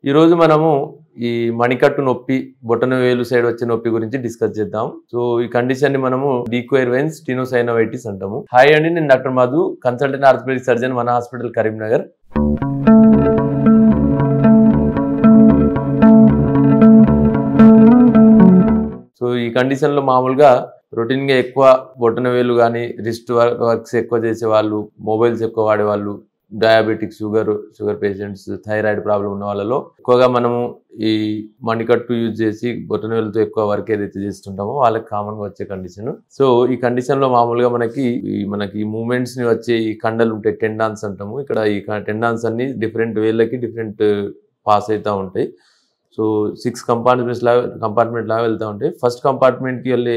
ఈరోజు మనము ఈ మణికట్టు నొప్పి బొటన వేలు సైడ్ వచ్చే నొప్పి గురించి డిస్కస్ చేద్దాం సో ఈ కండిషన్ ని మనము డీక్వైర్ వెన్స్ టినోసైనోవైటిస్ అంటాము హాయ్ అండి నేను doctor Madhu consultant orthopaedic surgeon మన హాస్పిటల్ కరీంనగర్ సో ఈ కండిషన్ లో మామూలుగా రొటీన్ గా ఎక్కువ బొటన వేలు కానీ రిస్ట్ వర్క్స్ ఎక్కువ చేసే వాళ్ళు మొబైల్స్ ఎక్కువ వాడే వాళ్ళు diabetic sugar sugar patients thyroid problem ఉన్న వాళ్ళలో ఎక్కువగా మనము ఈ మణికట్టు యూజ్ చేసి బొటన వేలుతో ఎక్కువ వర్క్ ఏదైతే చేస్తుంటామో వాళ్ళకి కామన్ గా వచ్చే కండిషన్ సో ఈ కండిషన్ లో మామూలుగా మనకి ఈ మనకి మూమెంట్స్ ని వచ్చే ఈ కండలు ఉంటాయి టెండాన్స్ అంటాము ఇక్కడ ఈ టెండాన్స్ అన్ని డిఫరెంట్ వేళ్ళకి డిఫరెంట్ పాస్ అవుతూ ఉంటాయి సో సిక్స్ కంపార్ట్మెంట్స్ లాగా కంపార్ట్మెంట్ లాగా వెళ్తూ ఉంటాయి ఫస్ట్ కంపార్ట్మెంట్కి వెళ్ళే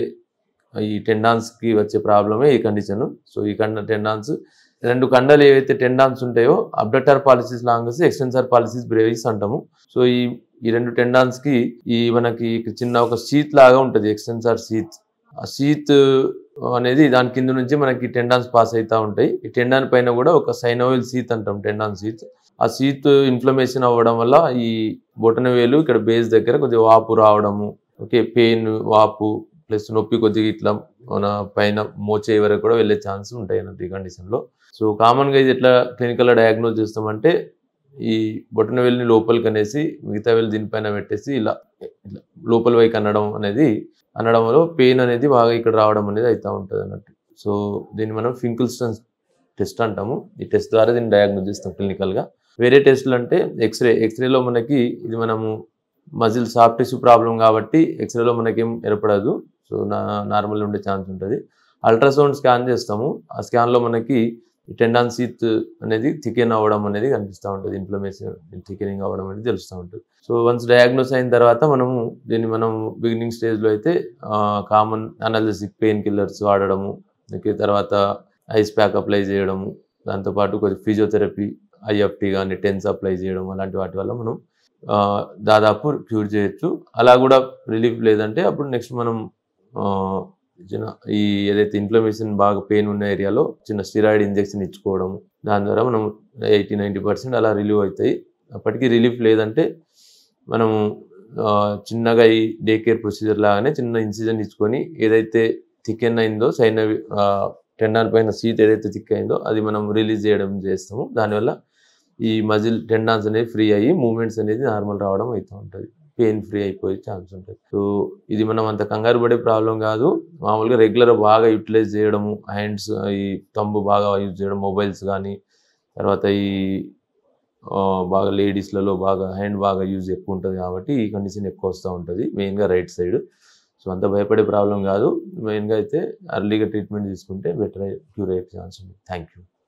ఈ టెండాన్స్కి వచ్చే ప్రాబ్లమే ఈ కండిషన్ సో ఈ కండ టెండాన్స్ రెండు కండలు ఏవైతే టెండాన్స్ ఉంటాయో abductor pollicis longus extensor pollicis brevis అంటాము సో ఈ ఈ రెండు టెండాన్స్కి ఈ మనకి చిన్న ఒక షీత్ లాగా ఉంటుంది ఎక్స్టెన్సర్ షీత్ ఆ షీత్ అనేది దాని కింద నుంచి మనకి టెండాన్స్ పాస్ అవుతూ ఉంటాయి ఈ టెండాన్ పైన కూడా ఒక సైనోయిల్ సీత్ అంటాం టెండాన్ సీత్ ఆ సీత్ ఇన్ఫ్లమేషన్ అవ్వడం వల్ల ఈ బొటన వేలు ఇక్కడ బేస్ దగ్గర కొద్దిగా వాపు రావడము ఓకే పెయిన్ వాపు ప్లస్ నొప్పి కొద్దిగా ఇట్లా మన పైన మోచే వరకు కూడా వెళ్ళే ఛాన్స్ ఉంటాయి అన్నట్టు ఈ కండిషన్లో సో కామన్గా ఇది ఎట్లా క్లినికల్గా డయాగ్నోజ్ చేస్తామంటే ఈ బొటన వేలుని లోపలికి అనేసి మిగతా వేలు దీనిపైన పెట్టేసి ఇలా ఇట్లా లోపల వైపు అనడం అనేది అనడం వల్ల పెయిన్ అనేది బాగా ఇక్కడ రావడం అనేది అవుతూ ఉంటుంది అన్నట్టు సో దీన్ని మనం ఫింకిల్స్టన్ టెస్ట్ అంటాము ఈ టెస్ట్ ద్వారా దీన్ని డయాగ్నోజ్ చేస్తాం క్లినికల్గా వేరే టెస్టులు అంటే ఎక్స్రే ఎక్స్రేలో మనకి ఇది మనము మజిల్ సాఫ్ట్ టిష్యూ ప్రాబ్లం కాబట్టి ఎక్స్రేలో మనకేం ఏర్పడదు సో నా నార్మల్ ఉండే ఛాన్స్ ఉంటుంది అల్ట్రాసౌండ్ స్కాన్ చేస్తాము ఆ స్కాన్లో మనకి టెండాన్ సీత్ అనేది థికెన్ అవ్వడం అనేది కనిపిస్తూ ఉంటుంది ఇన్ఫ్లమేషన్ థికెనింగ్ అవ్వడం అనేది తెలుస్తూ ఉంటుంది సో వన్స్ డయాగ్నోస్ అయిన తర్వాత మనము దీన్ని మనం బిగినింగ్ స్టేజ్లో అయితే కామన్ అనాలజిక్ పెయిన్ కిల్లర్స్ వాడడము ఓకే తర్వాత ఐస్ ప్యాక్ అప్లై చేయడము దాంతోపాటు కొద్ది ఫిజియోథెరపీ ఐఎఫ్టీ కానీ టెన్స్ అప్లై చేయడం అలాంటి వాటి వల్ల మనం ఆ, దాదాపు క్యూర్ చేయొచ్చు అలా కూడా రిలీఫ్ లేదంటే అప్పుడు నెక్స్ట్ మనం ఆ, చిన్న ఈ ఏదైతే ఇన్ఫ్లమేషన్ బాగా పెయిన్ ఉన్న ఏరియాలో చిన్న స్టిరాయిడ్ ఇంజెక్షన్ ఇచ్చుకోవడం దాని ద్వారా మనం ఎయిటీ నైంటీ పర్సెంట్ అలా రిలీవ్ అవుతాయి అప్పటికి రిలీఫ్ లేదంటే మనము ఆ, చిన్నగా ఈ డే కేర్ ప్రొసీజర్ లాగానే చిన్న ఇన్సిజన్ ఇచ్చుకొని ఏదైతే థికెన్ అయిందో సైన్ టెండాన్ పైన సీట్ ఏదైతే థిక్ అయిందో అది మనం రిలీజ్ చేయడం చేస్తాము దానివల్ల ఈ మజిల్ టెండాన్స్ అనేది ఫ్రీ అయ్యి మూమెంట్స్ అనేది నార్మల్ రావడం అవుతూ ఉంటుంది పెయిన్ ఫ్రీ అయిపోయే ఛాన్స్ ఉంటుంది సో ఇది మనం అంత కంగారు పడే ప్రాబ్లం కాదు మామూలుగా రెగ్యులర్ బాగా యూటిలైజ్ చేయడము హ్యాండ్స్ ఈ తంబు బాగా యూజ్ చేయడం మొబైల్స్ కానీ తర్వాత ఈ ఆ, బాగా లేడీస్లలో బాగా హ్యాండ్ బాగా యూజ్ ఎక్కువ ఉంటుంది కాబట్టి ఈ కండిషన్ ఎక్కువ వస్తూ ఉంటుంది మెయిన్గా రైట్ సైడ్ సో అంత భయపడే ప్రాబ్లం కాదు మెయిన్గా అయితే అర్లీగా ట్రీట్మెంట్ తీసుకుంటే బెటర్ క్యూర్ అయ్యే ఛాన్స్ ఉంది థ్యాంక్ యూ